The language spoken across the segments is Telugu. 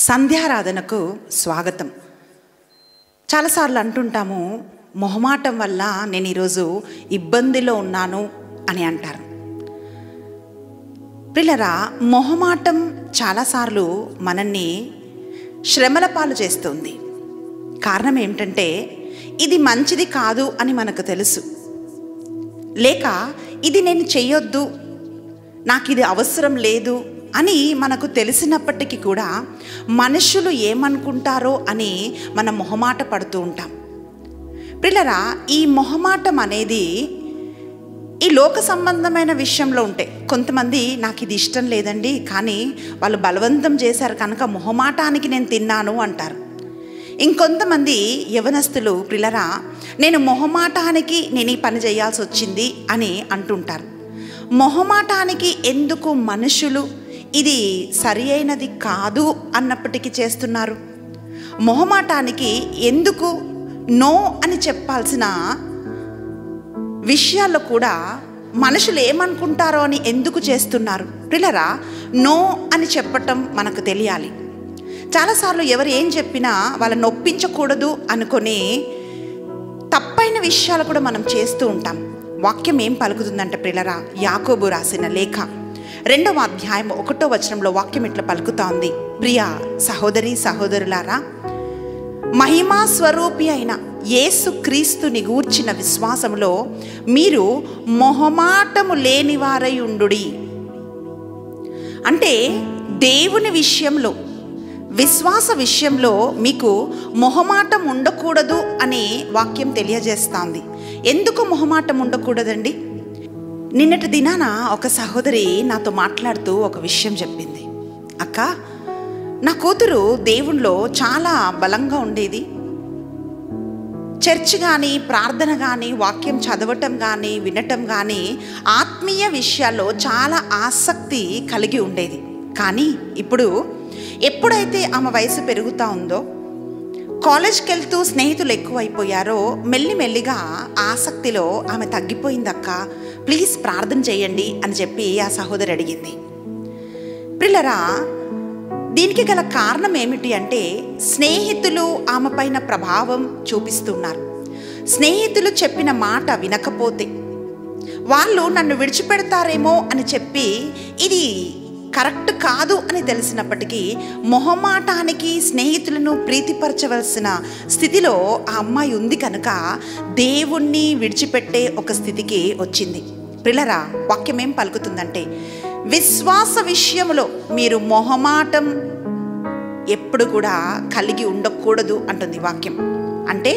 సంధ్యారాధనకు స్వాగతం చాలాసార్లు అంటుంటాము మొహమాటం వల్ల నేను ఈరోజు ఇబ్బందిలో ఉన్నాను అని అంటారు పిల్లరా మొహమాటం చాలాసార్లు మనల్ని శ్రమల పాలు చేస్తుంది కారణం ఏమిటంటే ఇది మంచిది కాదు అని మనకు తెలుసు లేక ఇది నేను చేయొద్దు నాకు ఇది అవసరం లేదు అని మనకు తెలిసినప్పటికీ కూడా మనుషులు ఏమనుకుంటారో అని మనం మొహమాట పడుతూ ఉంటాం పిల్లరా ఈ మొహమాటం అనేది ఈ లోక సంబంధమైన విషయంలో ఉంటే కొంతమంది నాకు ఇది ఇష్టం లేదండి కానీ వాళ్ళు బలవంతం చేశారు కనుక మొహమాటానికి నేను తిన్నాను అంటారు ఇంకొంతమంది యవనస్తులు పిల్లరా నేను మొహమాటానికి నేను ఈ పని చేయాల్సి వచ్చింది అని అంటుంటారు మొహమాటానికి ఎందుకు మనుషులు ఇది సరి అయినది కాదు అన్నప్పటికీ చేస్తున్నారు మొహమాటానికి ఎందుకు నో అని చెప్పాల్సిన విషయాల్లో కూడా మనుషులు ఏమనుకుంటారో అని ఎందుకు చేస్తున్నారు పిల్లరా నో అని చెప్పటం మనకు తెలియాలి చాలాసార్లు ఎవరు ఏం చెప్పినా వాళ్ళని నొప్పించకూడదు అనుకొని తప్పైన విషయాలు కూడా మనం చేస్తూ ఉంటాం వాక్యం ఏం పలుకుతుందంటే పిల్లరా యాకోబు రాసిన లేఖ రెండవ అధ్యాయం ఒకటో వచనంలో వాక్యం ఇట్లా పలుకుతా ఉంది ప్రియా సహోదరి సహోదరులారా మహిమా స్వరూపి అయిన యేసు క్రీస్తుని గూర్చిన విశ్వాసములో మీరు మొహమాటము లేనివారై ఉండుడి అంటే దేవుని విషయంలో విశ్వాస విషయంలో మీకు మొహమాటం ఉండకూడదు అని వాక్యం తెలియజేస్తోంది ఎందుకు మొహమాటం ఉండకూడదండి నిన్నటి దినాన ఒక సహోదరి నాతో మాట్లాడుతూ ఒక విషయం చెప్పింది అక్క నా కూతురు దేవుణ్ణిలో చాలా బలంగా ఉండేది చర్చ్ కానీ ప్రార్థన కానీ వాక్యం చదవటం కానీ వినటం కానీ ఆత్మీయ విషయాల్లో చాలా ఆసక్తి కలిగి ఉండేది కానీ ఇప్పుడు ఎప్పుడైతే ఆమె వయసు పెరుగుతూ ఉందో కాలేజ్కి వెళ్తూ స్నేహితులు ఎక్కువైపోయారో మెల్లిమెల్లిగా ఆసక్తిలో ఆమె తగ్గిపోయిందక్క ప్లీజ్ ప్రార్థన చేయండి అని చెప్పి ఆ సహోదరి అడిగింది పిల్లరా దీనికి గల కారణం ఏమిటి అంటే స్నేహితులు ఆమె పైన ప్రభావం చూపిస్తున్నారు స్నేహితులు చెప్పిన మాట వినకపోతే వాళ్ళు నన్ను విడిచిపెడతారేమో అని చెప్పి ఇది కరెక్ట్ కాదు అని తెలిసినప్పటికీ మొహమాటానికి స్నేహితులను ప్రీతిపరచవలసిన స్థితిలో ఆ అమ్మాయి ఉంది కనుక దేవుణ్ణి విడిచిపెట్టే ఒక స్థితికి వచ్చింది పిల్లరా వాక్యం ఏం పలుకుతుందంటే విశ్వాస విషయంలో మీరు మొహమాటం ఎప్పుడు కూడా కలిగి ఉండకూడదు అంటుంది వాక్యం అంటే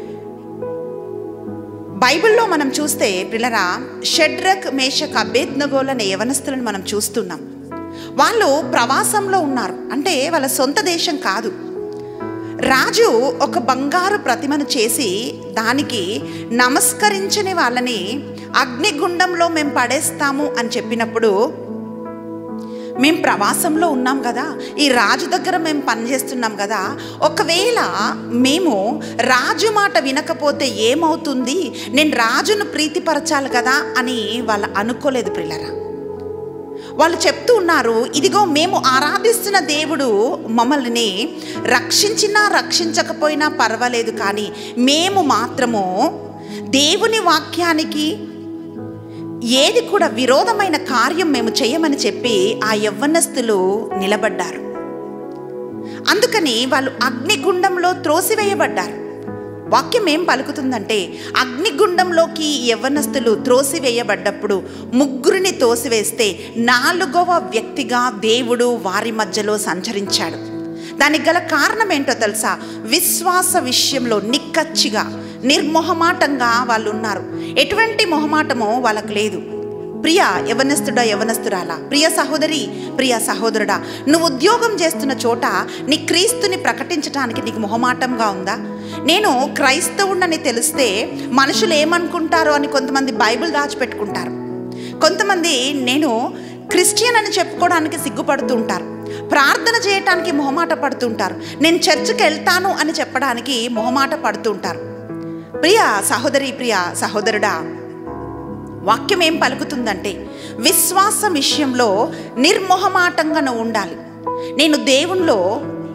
బైబిల్లో మనం చూస్తే పిల్లరా షడ్రక్ మేషక్ అభేద్నగోల్ అనే యవనస్తులను మనం చూస్తున్నాం వాళ్ళు ప్రవాసంలో ఉన్నారు అంటే వాళ్ళ సొంత దేశం కాదు రాజు ఒక బంగారు ప్రతిమను చేసి దానికి నమస్కరించని వాళ్ళని అగ్నిగుండంలో మేము పడేస్తాము అని చెప్పినప్పుడు మేము ప్రవాసంలో ఉన్నాం కదా ఈ రాజు దగ్గర మేము పనిచేస్తున్నాం కదా ఒకవేళ మేము రాజు మాట వినకపోతే ఏమవుతుంది నేను రాజును ప్రీతిపరచాలి కదా అని వాళ్ళు అనుకోలేదు పిల్లరా వాళ్ళు చెప్తూ ఉన్నారు ఇదిగో మేము ఆరాధిస్తున్న దేవుడు మమ్మల్ని రక్షించినా రక్షించకపోయినా పర్వాలేదు కానీ మేము మాత్రము దేవుని వాక్యానికి ఏది కూడా విరోధమైన కార్యం మేము చేయమని చెప్పి ఆ యవ్వనస్తులు నిలబడ్డారు అందుకని వాళ్ళు అగ్నిగుండంలో త్రోసివేయబడ్డారు వాక్యం ఏం పలుకుతుందంటే అగ్నిగుండంలోకి యవ్వనస్తులు త్రోసివేయబడ్డప్పుడు ముగ్గురిని తోసివేస్తే నాలుగవ వ్యక్తిగా దేవుడు వారి మధ్యలో సంచరించాడు దానికి గల కారణం ఏంటో తెలుసా విశ్వాస విషయంలో నిక్కచ్చిగా నిర్మొహమాటంగా వాళ్ళు ఉన్నారు ఎటువంటి మొహమాటమో వాళ్ళకు లేదు ప్రియ యవనస్తుడా యవనస్తురాలా ప్రియ సహోదరి ప్రియ సహోదరుడా నువ్వు ఉద్యోగం చేస్తున్న చోట నీ క్రీస్తుని ప్రకటించడానికి నీకు మొహమాటంగా ఉందా నేను క్రైస్తవుడని తెలిస్తే మనుషులు ఏమనుకుంటారో అని కొంతమంది బైబిల్ దాచిపెట్టుకుంటారు కొంతమంది నేను క్రిస్టియన్ అని చెప్పుకోవడానికి సిగ్గుపడుతూ ఉంటారు ప్రార్థన చేయటానికి మొహమాట పడుతుంటారు నేను చర్చికి వెళ్తాను అని చెప్పడానికి మొహమాట పడుతుంటారు ప్రియ సహోదరి ప్రియ సహోదరుడా వాక్యం ఏం పలుకుతుందంటే విశ్వాసం విషయంలో నిర్మోహమాటంగా నువ్వు ఉండాలి నేను దేవుణ్ణిలో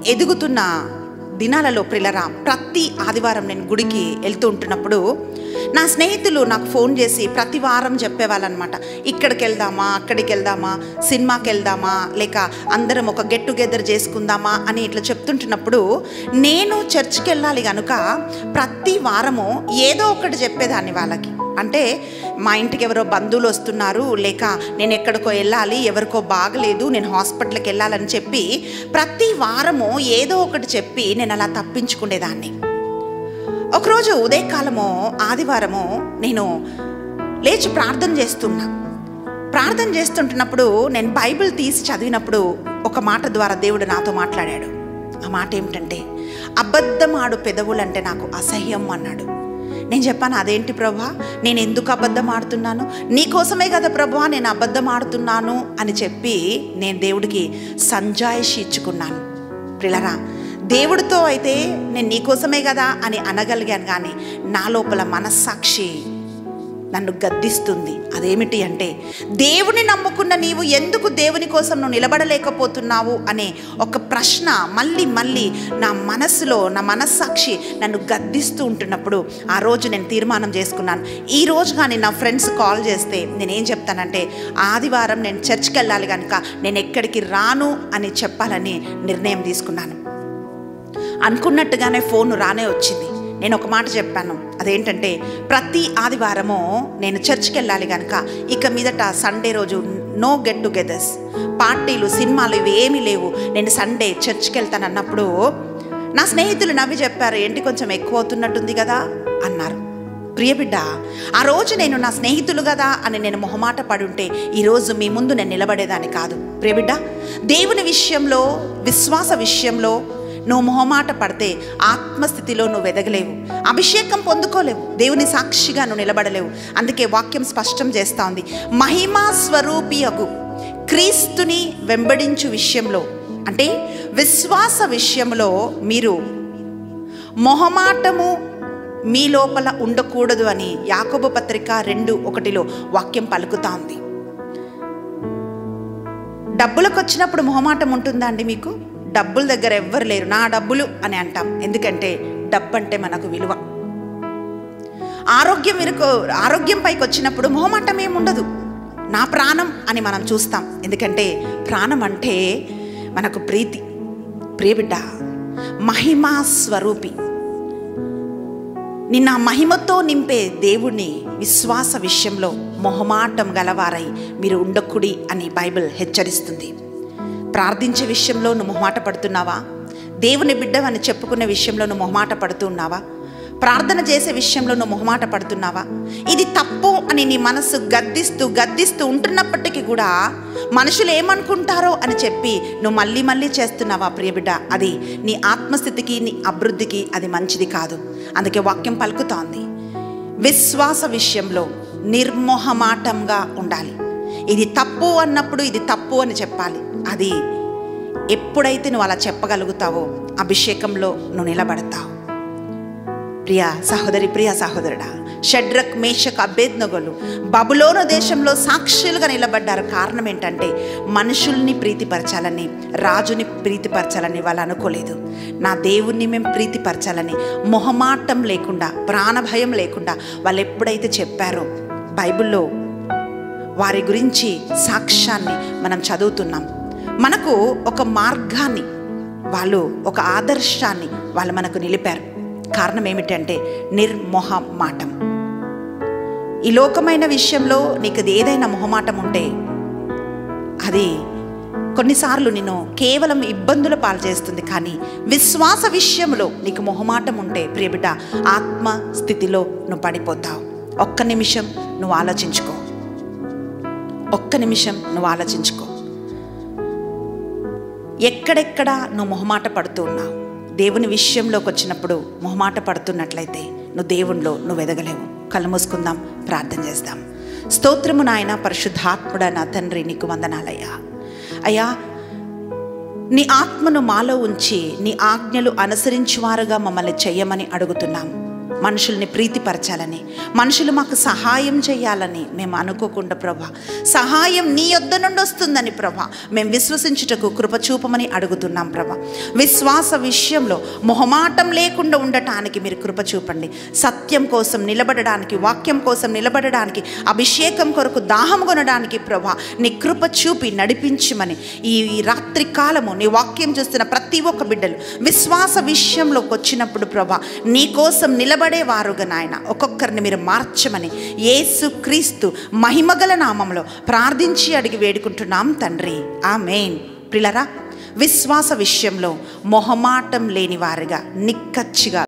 ఎదుగుతున్న దినాలలో ప్రిలరా ప్రతి ఆదివారం నేను గుడికి వెళ్తూ ఉంటున్నప్పుడు నా స్నేహితులు నాకు ఫోన్ చేసి ప్రతి వారం చెప్పేవాళ్ళనమాట ఇక్కడికి వెళ్దామా అక్కడికి వెళ్దామా సినిమాకి వెళ్దామా లేక అందరం ఒక గెట్ టుగెదర్ చేసుకుందామా అని ఇట్లా చెప్తుంటున్నప్పుడు నేను చర్చ్కి వెళ్ళాలి కనుక ప్రతి వారము ఏదో ఒకటి చెప్పేదాన్ని వాళ్ళకి అంటే మా ఇంటికి ఎవరో బంధువులు వస్తున్నారు లేక నేను ఎక్కడికో వెళ్ళాలి ఎవరికో బాగలేదు నేను హాస్పిటల్కి వెళ్ళాలని చెప్పి ప్రతి వారము ఏదో ఒకటి చెప్పి నేను అలా తప్పించుకునేదాన్ని ఒకరోజు ఉదయకాలము ఆదివారము నేను లేచి ప్రార్థన చేస్తున్నా ప్రార్థన చేస్తుంటున్నప్పుడు నేను బైబిల్ తీసి చదివినప్పుడు ఒక మాట ద్వారా దేవుడు నాతో మాట్లాడాడు ఆ మాట ఏమిటంటే అబద్ధమాడు పెదవులంటే నాకు అసహ్యం అన్నాడు నేను చెప్పాను అదేంటి ప్రభా నేను ఎందుకు అబద్ధం ఆడుతున్నాను నీకోసమే కదా ప్రభా నేను అబద్ధం ఆడుతున్నాను అని చెప్పి నేను దేవుడికి సంజాయిషి ఇచ్చుకున్నాను ప్రిలరా దేవుడితో అయితే నేను నీకోసమే కదా అని అనగలిగాను కానీ నా లోపల మనస్సాక్షి నన్ను గద్దిస్తుంది అదేమిటి అంటే దేవుని నమ్ముకున్న నీవు ఎందుకు దేవుని కోసం నువ్వు నిలబడలేకపోతున్నావు అనే ఒక ప్రశ్న మళ్ళీ మళ్ళీ నా మనసులో నా మనస్సాక్షి నన్ను గద్దిస్తూ ఉంటున్నప్పుడు ఆ రోజు నేను తీర్మానం చేసుకున్నాను ఈ రోజు కానీ నా ఫ్రెండ్స్ కాల్ చేస్తే నేనేం చెప్తానంటే ఆదివారం నేను చర్చ్కి వెళ్ళాలి కనుక నేను ఎక్కడికి రాను అని చెప్పాలని నిర్ణయం తీసుకున్నాను అనుకున్నట్టుగానే ఫోన్ రానే వచ్చింది నేను ఒక మాట చెప్పాను అదేంటంటే ప్రతి ఆదివారము నేను చర్చ్కి వెళ్ళాలి కనుక ఇక మీదట సండే రోజు నో గెట్ టుగెదర్స్ పార్టీలు సినిమాలు ఇవి ఏమీ లేవు నేను సండే చర్చ్కి వెళ్తాను అన్నప్పుడు నా స్నేహితులు నవ్వి చెప్పారు ఏంటి కొంచెం ఎక్కువ అవుతున్నట్టుంది కదా అన్నారు ప్రియబిడ్డ ఆ రోజు నేను నా స్నేహితులు కదా అని నేను మొహమాట పడి ఉంటే ఈరోజు మీ ముందు నేను నిలబడేదాన్ని కాదు ప్రియబిడ్డ దేవుని విషయంలో విశ్వాస విషయంలో నువ్వు మొహమాట పడితే ఆత్మస్థితిలో నువ్వు ఎదగలేవు అభిషేకం పొందుకోలేవు దేవుని సాక్షిగా నువ్వు నిలబడలేవు అందుకే వాక్యం స్పష్టం చేస్తూ ఉంది మహిమా స్వరూపియగు క్రీస్తుని వెంబడించు విషయంలో అంటే విశ్వాస విషయంలో మీరు మొహమాటము మీ లోపల ఉండకూడదు అని యాకోబు పత్రిక రెండు ఒకటిలో వాక్యం పలుకుతా ఉంది డబ్బులకు వచ్చినప్పుడు మొహమాటం ఉంటుందా అండి మీకు డబ్బుల దగ్గర ఎవ్వరు లేరు నా డబ్బులు అని అంటాం ఎందుకంటే డబ్బు అంటే మనకు విలువ ఆరోగ్యం వినుకో ఆరోగ్యం పైకి వచ్చినప్పుడు మొహమాటం ఏముండదు నా ప్రాణం అని మనం చూస్తాం ఎందుకంటే ప్రాణం అంటే మనకు ప్రీతి ప్రియబిడ్డ మహిమా స్వరూపి నిన్న మహిమతో నింపే దేవుణ్ణి విశ్వాస విషయంలో మొహమాటం గలవారై మీరు ఉండకుడి అని బైబిల్ హెచ్చరిస్తుంది ప్రార్థించే విషయంలో నువ్వు మొహమాట పడుతున్నావా దేవుని బిడ్డవని చెప్పుకునే విషయంలో నువ్వు మొహమాట పడుతున్నావా ప్రార్థన చేసే విషయంలో నువ్వు మొహమాట పడుతున్నావా ఇది తప్పు అని నీ మనస్సు గద్దిస్తూ గద్దిస్తూ ఉంటున్నప్పటికీ కూడా మనుషులు ఏమనుకుంటారో అని చెప్పి నువ్వు మళ్ళీ మళ్ళీ చేస్తున్నావా ప్రియబిడ్డ అది నీ ఆత్మస్థితికి నీ అభివృద్ధికి అది మంచిది కాదు అందుకే వాక్యం పలుకుతోంది విశ్వాస విషయంలో నిర్మోహమాటంగా ఉండాలి ఇది తప్పు అన్నప్పుడు ఇది తప్పు అని చెప్పాలి అది ఎప్పుడైతే నువ్వు అలా చెప్పగలుగుతావో అభిషేకంలో నువ్వు నిలబడతావు ప్రియ సహోదరి ప్రియ సహోదరుడా షడ్రక్ మేషక్ అభేద్నగోలు బబులోన దేశంలో సాక్షులుగా నిలబడ్డారు కారణం ఏంటంటే మనుషుల్ని ప్రీతిపరచాలని రాజుని ప్రీతిపరచాలని వాళ్ళు అనుకోలేదు నా దేవుణ్ణి మేము ప్రీతిపరచాలని మొహమాటం లేకుండా ప్రాణభయం లేకుండా వాళ్ళు ఎప్పుడైతే చెప్పారో బైబిల్లో వారి గురించి సాక్ష్యాన్ని మనం చదువుతున్నాం మనకు ఒక మార్గాన్ని వాళ్ళు ఒక ఆదర్శాన్ని వాళ్ళు మనకు నిలిపారు కారణం ఏమిటంటే నిర్మొహమాటం ఈ లోకమైన విషయంలో నీకు అది ఏదైనా మొహమాటం ఉంటే అది కొన్నిసార్లు నేను కేవలం ఇబ్బందుల పాలు చేస్తుంది కానీ విశ్వాస విషయంలో నీకు మొహమాటం ఉంటే ప్రియబిడ్డ ఆత్మ స్థితిలో నువ్వు పడిపోతావు ఒక్క నిమిషం నువ్వు ఆలోచించుకో ఒక్క నిమిషం నువ్వు ఆలోచించుకో ఎక్కడెక్కడ నువ్వు మొహమాట పడుతూ ఉన్నావు దేవుని విషయంలోకి వచ్చినప్పుడు మొహమాట పడుతున్నట్లయితే నువ్వు దేవునిలో నువ్వు ఎదగలేవు కళ్ళు మూసుకుందాం ప్రార్థన చేద్దాం స్తోత్రము నాయన పరిశుద్ధాత్ముడ నా తండ్రి నీకు వందనాలయ్యా అయ్యా నీ ఆత్మను మాలో ఉంచి నీ ఆజ్ఞలు అనుసరించువారుగా మమ్మల్ని చెయ్యమని అడుగుతున్నాం మనుషుల్ని ప్రీతిపరచాలని మనుషులు మాకు సహాయం చేయాలని మేము అనుకోకుండా ప్రభా సహాయం నీ యొద్ద నుండి వస్తుందని ప్రభా మేము విశ్వసించుటకు కృప చూపమని అడుగుతున్నాం ప్రభా విశ్వాస విషయంలో మొహమాటం లేకుండా ఉండటానికి మీరు కృప చూపండి సత్యం కోసం నిలబడడానికి వాక్యం కోసం నిలబడడానికి అభిషేకం కొరకు దాహం కొనడానికి ప్రభా నీ కృప చూపి నడిపించమని ఈ ఈ రాత్రి కాలము నీ వాక్యం చూస్తున్న ప్రతి ఒక్క బిడ్డలు విశ్వాస విషయంలోకి వచ్చినప్పుడు ప్రభా నీ కోసం నిలబడే వారుగా నాయన ఒక్కొక్కరిని మీరు మార్చమని యేసు క్రీస్తు మహిమగల నామంలో ప్రార్థించి అడిగి వేడుకుంటున్నాం తండ్రి ఆ మెయిన్ ప్రిలరా విశ్వాస విషయంలో మొహమాటం లేని వారుగా నిక్కచ్చిగా